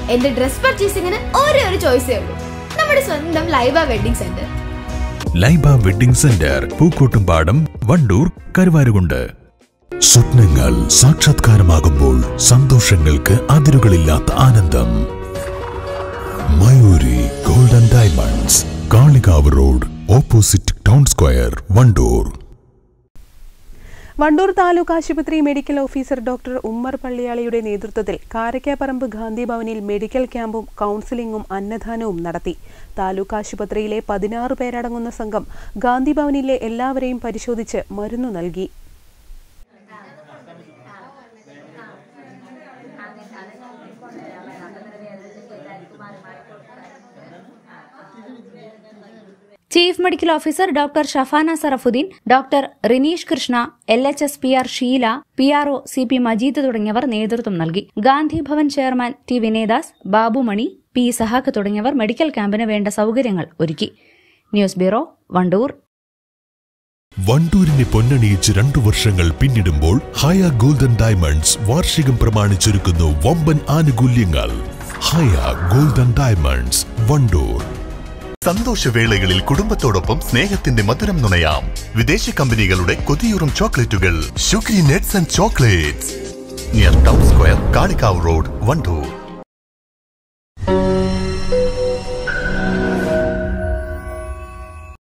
എന്റെ ഡ്രസ് പർച്ചേസിംഗിന് ഒരേ ഒരു ചോയ്സേ ഉള്ളൂ നമ്മുടെ സ്വന്തം Laiba wedding center Laiba wedding center Pookkottumpadam Wandoor Karuvarakundu സ്വപ്നങ്ങൾ സാക്ഷാത്കാരമാകുമ്പോൾ സന്തോഷങ്ങൾക്ക് അതിരുകളില്ലാത്ത ആനന്ദം Mayuri golden diamonds Kalikavu road opposite town square Wandoor Wandoor taluk ആശുപത്രി മെഡിക്കൽ ഓഫീസർ ഡോക്ടർ ഉമ്മർ പള്ളിയാളിയുടെ നേതൃത്വത്തിൽ കാരക്കാപ്പറമ്പ് ഗാന്ധി ഭവനിൽ മെഡിക്കൽ ക്യാമ്പും കൗൺസിലിംഗും അന്നദാനവും നടത്തി താലൂക്ക് ആശുപത്രിയിലെ പതിനാറ് പേരടങ്ങുന്ന സംഘം ഗാന്ധി ഭവനിലെ എല്ലാവരെയും പരിശോധിച്ച് മരുന്നു നൽകി chief medical officer doctor Shafana Sarafudheen doctor Rineesh Krishna L H S P R Sheela P R O C P Majeed തുടങ്ങിയവർ നേതൃത്വം നൽകി Gandhi Bhavan chairman T Vinayadas Babumani P Sahak തുടങ്ങിയവർ മെഡിക്കൽ ക്യാമ്പിന് വേണ്ട സൗകര്യങ്ങൾ ഒരുക്കി ന്യൂസ് ബ്യൂറോ വണ്ടൂർ വണ്ടൂരിനെ പൊന്നണിയിച്ച് രണ്ടു വർഷങ്ങൾ പിന്നിടുമ്പോൾ ഹയ ഗോൾഡൻ ഡയമണ്ട്സ് വാർഷികം പ്രമാണിച്ചൊരുക്കുന്നു വമ്പൻ ആനുകൂല്യങ്ങൾ ഹയ ഗോൾഡൻ ഡയമണ്ട്സ് വണ്ടൂർ സന്തോഷവേളകളിൽ കുടുംബത്തോടൊപ്പം സ്നേഹത്തിന്റെ മധുരം നുണയാം വിദേശ കമ്പനികളുടെ കൊതിയൂറും ചോക്ലേറ്റുകൾ sugary nuts and chocolates near town square Kalikavu road Wandoor